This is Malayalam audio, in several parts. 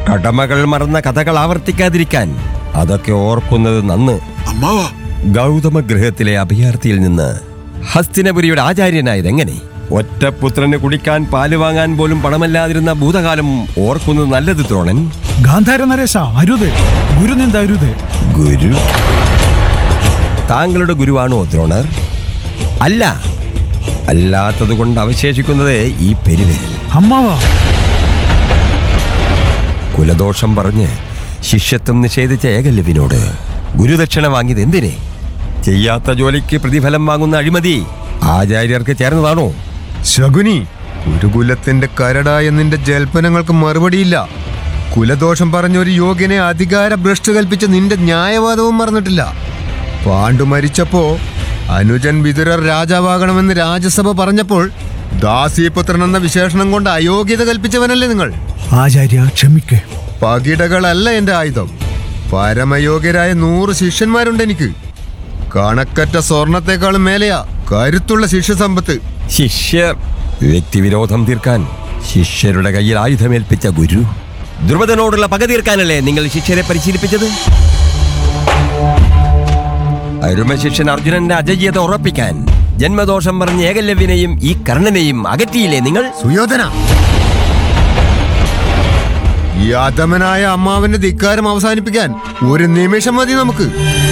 കടമകൾ മറന്ന കഥകൾ ആവർത്തിക്കാതിരിക്കാൻ അതൊക്കെ ഓർക്കുന്നത് നന്ന് അമ്മാവാ ഗൗതമ ഗൃഹത്തിലെ അഭയാർത്ഥിയിൽ നിന്ന് ഹസ്തിനപുരിയുടെ ആചാര്യനായത് എങ്ങനെ ഒറ്റപുത്രന് കുടിക്കാൻ പാല് വാങ്ങാൻ പോലും പണമല്ലാതിരുന്ന ഭൂതകാലം ഓർക്കുന്നത് നല്ലത് ദ്രോണൻ ഗാന്ധാര നരേശ അരുത് ഗുരുനിന്ദ അരുത് ഗുരു താങ്കളുടെ ഗുരുവാണോ ദ്രോണർ അല്ല അല്ലാത്തത് കൊണ്ട് അവശേഷിക്കുന്നത് ഈ പെരുവിരൽ അമ്മാവാ കുലദോഷം പറഞ്ഞ് ശിഷ്യത്വം നിഷേധിച്ച ഏകലവ്യനോട് ഗുരുദക്ഷിണ വാങ്ങിയത് എന്തിനെ ചെയ്യാത്ത ജോലിക്ക് പ്രതിഫലം വാങ്ങുന്ന അഴിമതി ആചാര്യർക്ക് ചേർന്നതാണോ ശകുനി ഗുരുകുലത്തിന്റെ കരടായ നിന്റെ ജൽപ്പനങ്ങൾക്ക് മറുപടിയില്ല കുലദോഷം പറഞ്ഞൊരു യോഗ്യനെ അധികാര ഭ്രഷ്ട് കൽപ്പിച്ച നിന്റെ ന്യായവാദവും മറന്നിട്ടില്ല പാണ്ഡു മരിച്ചപ്പോ അനുജൻ വിതുരർ രാജാവാകണമെന്ന് രാജ്യസഭ പറഞ്ഞപ്പോൾ ദാസീപുത്രൻ എന്ന വിശേഷണം കൊണ്ട് അയോഗ്യത കൽപ്പിച്ചവനല്ലേ നിങ്ങൾ ആചാര്യ ക്ഷമിക്ക് പകിടകളല്ല എന്റെ ആയുധം പരമയോഗ്യരായ നൂറ് ശിഷ്യന്മാരുണ്ട് എനിക്ക് കണക്കറ്റ സ്വർണത്തെക്കാളും മേലെയാ കരുത്തുള്ള ശിഷ്യസമ്പത്ത് ശിഷ്യർ വ്യക്തിവിരോധം തീർക്കാൻ ശിഷ്യരുടെ കയ്യിൽ ആയുധമേൽപ്പിച്ച ഗുരു ദ്രുപദനോടുള്ള പക തീർക്കാനല്ലേ നിങ്ങൾ ശിഷ്യരെ പരിശീലിപ്പിച്ചത് അരുമ ശിഷ്യൻ അർജുനന്റെ അജയ്യത ഉറപ്പിക്കാൻ ജന്മദോഷം പറഞ്ഞ ഏകലവ്യനെയും ഈ കർണനെയും അകറ്റിയില്ലേ നിങ്ങൾ സുയോധന ഈ അധമനായ അമ്മാവന്റെ ധിക്കാരം അവസാനിപ്പിക്കാൻ ഒരു നിമിഷം മതി നമുക്ക്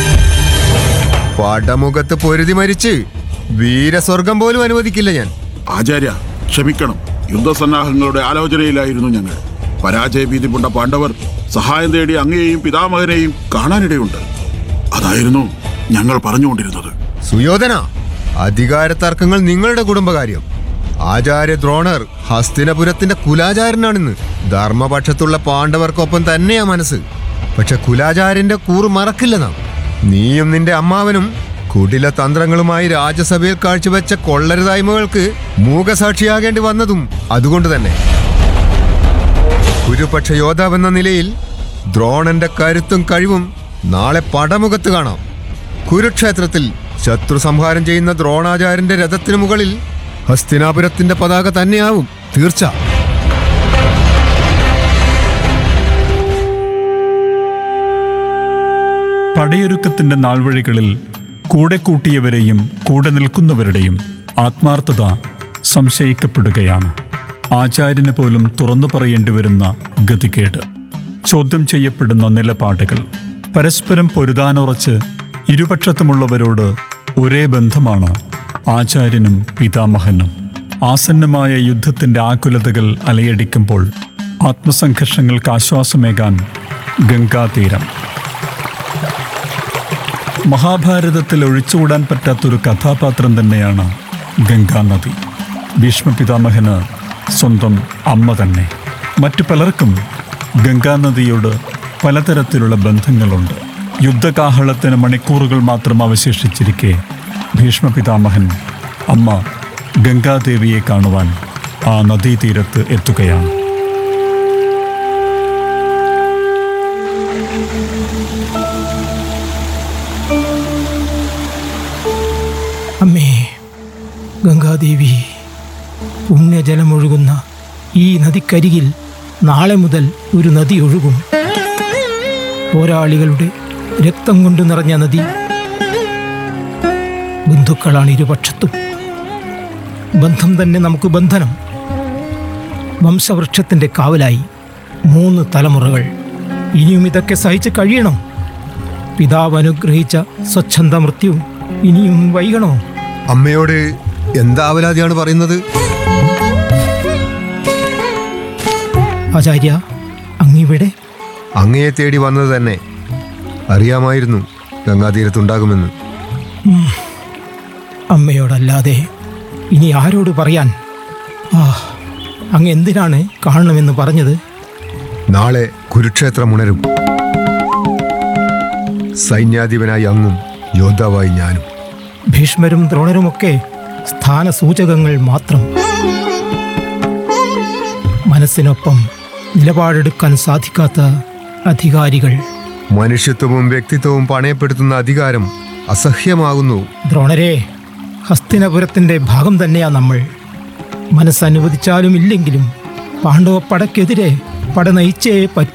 പടമുഖത്ത് പൊരുതി മരിച്ച് വീരസ്വർഗം പോലും അനുവദിക്കില്ല ഞാൻ ആചാര്യ ക്ഷമിക്കണം യുദ്ധസന്നാഹങ്ങളുടെ ആലോചനയിലായിരുന്നു ഞങ്ങൾ പരാജയഭീതി പൂണ്ട പാണ്ഡവർ സഹായം തേടി അങ്ങയെയും പിതാമഹനെയും കാണാനിടയുണ്ട് അതായിരുന്നു ഞങ്ങൾ പറഞ്ഞുകൊണ്ടിരുന്നത് സുയോധന അധികാര തർക്കങ്ങൾ നിങ്ങളുടെ കുടുംബകാര്യം ആചാര്യ ദ്രോണർ ഹസ്തിനപുരത്തിന്റെ കുലാചാരനാണിന്ന് ധർമ്മപക്ഷത്തുള്ള പാണ്ഡവർക്കൊപ്പം തന്നെയാ മനസ്സ് പക്ഷെ കുലാചാര്യന്റെ കൂറ് മറക്കില്ല നാം നീയും നിന്റെ അമ്മാവനും കുടില തന്ത്രങ്ങളുമായി രാജ്യസഭയിൽ കാഴ്ചവെച്ച കൊള്ളരുതായ്മകൾക്ക് മൂകസാക്ഷിയാകേണ്ടി വന്നതും അതുകൊണ്ട് തന്നെ കുരുപക്ഷ യോദ്ധാവെന്ന നിലയിൽ ദ്രോണന്റെ കരുത്തും കഴിവും നാളെ പടമുഖത്ത് കാണാം കുരുക്ഷേത്രത്തിൽ ശത്രു സംഹാരം ചെയ്യുന്ന ദ്രോണാചാര്യന്റെ രഥത്തിനു മുകളിൽ ഹസ്തിനാപുരത്തിന്റെ പതാക തന്നെയാവും തീർച്ച പടയൊരുക്കത്തിന്റെ നാൾവഴികളിൽ കൂടെ കൂട്ടിയവരെയും കൂടെ നിൽക്കുന്നവരുടെയും ആത്മാർത്ഥത സംശയിക്കപ്പെടുകയാണ് ആചാര്യന് പോലും തുറന്നു പറയേണ്ടി വരുന്ന ഗതികേട് ചോദ്യം ചെയ്യപ്പെടുന്ന നിലപാടുകൾ പരസ്പരം പൊരുതാനുറച്ച് ഇരുപക്ഷത്തുമുള്ളവരോട് ഒരേ ബന്ധമാണ് ആചാര്യനും പിതാമഹനും ആസന്നമായ യുദ്ധത്തിന്റെ ആകുലതകൾ അലയടിക്കുമ്പോൾ ആത്മസംഘർഷങ്ങൾക്ക് ആശ്വാസമേകാൻ ഗംഗാതീരം മഹാഭാരതത്തിൽ ഒഴിച്ചുകൂടാൻ പറ്റാത്തൊരു കഥാപാത്രം തന്നെയാണ് ഗംഗാനദി ഭീഷ്മപിതാമഹന് സ്വന്തം അമ്മ തന്നെ മറ്റു പലർക്കും ഗംഗാനദിയോട് പലതരത്തിലുള്ള ബന്ധങ്ങളുണ്ട് യുദ്ധകാഹളത്തിന് മണിക്കൂറുകൾ മാത്രം അവശേഷിച്ചിരിക്കെ ഭീഷ്മപിതാമഹൻ അമ്മ ഗംഗാദേവിയെ കാണുവാൻ ആ നദീതീരത്ത് എത്തുകയാണ് അമ്മേ ഗംഗാദേവി പുണ്യജലമൊഴുകുന്ന ഈ നദിക്കരികിൽ നാളെ മുതൽ ഒരു നദി ഒഴുകും പോരാളികളുടെ രക്തം കൊണ്ട് നിറഞ്ഞ നദി ബന്ധുക്കളാണ് ഇരുപക്ഷത്തും ബന്ധം തന്നെ നമുക്ക് ബന്ധനം വംശവൃക്ഷത്തിൻ്റെ കാവലായി മൂന്ന് തലമുറകൾ ഇനിയും ഇതൊക്കെ സഹിച്ച് കഴിയണം പിതാവ് അനുഗ്രഹിച്ച സ്വച്ഛന്ത മൃത്യു ഇനിയും വൈകണോ അമ്മയോട് എന്താവലാതിയാണ് പറയുന്നത് ആചാര്യ അങ്ങിവിടെ അങ്ങയെ തേടി വന്നത് തന്നെ അറിയാമായിരുന്നു ഗംഗാതീരത്തുണ്ടാകുമെന്ന് അമ്മയോടല്ലാതെ ഇനി ആരോട് പറയാൻ ആ അങ്ങ് എന്തിനാണ് കാണണമെന്ന് പറഞ്ഞത് നാളെ കുരുക്ഷേത്രം ഉണരും സൈന്യാധിപനായി അങ്ങും യോദ്ധാവായി ഞാനും ഭീഷ്മരും ദ്രോണരുമൊക്കെ സ്ഥാനസൂചകങ്ങൾ മാത്രം മനസ്സിനൊപ്പം നിലപാടെടുക്കാൻ സാധിക്കാത്ത അധികാരികൾ മനുഷ്യത്വവും വ്യക്തിത്വവും പണയപ്പെടുത്തുന്ന അധികാരം അസഹ്യമാകുന്നു ദ്രോണരെ ഹസ്തിനപുരത്തിൻ്റെ ഭാഗം തന്നെയാ നമ്മൾ മനസ്സനുവദിച്ചാലും ഇല്ലെങ്കിലും പാണ്ഡവ പടക്കെതിരെ പട നയിച്ചേ പറ്റൂ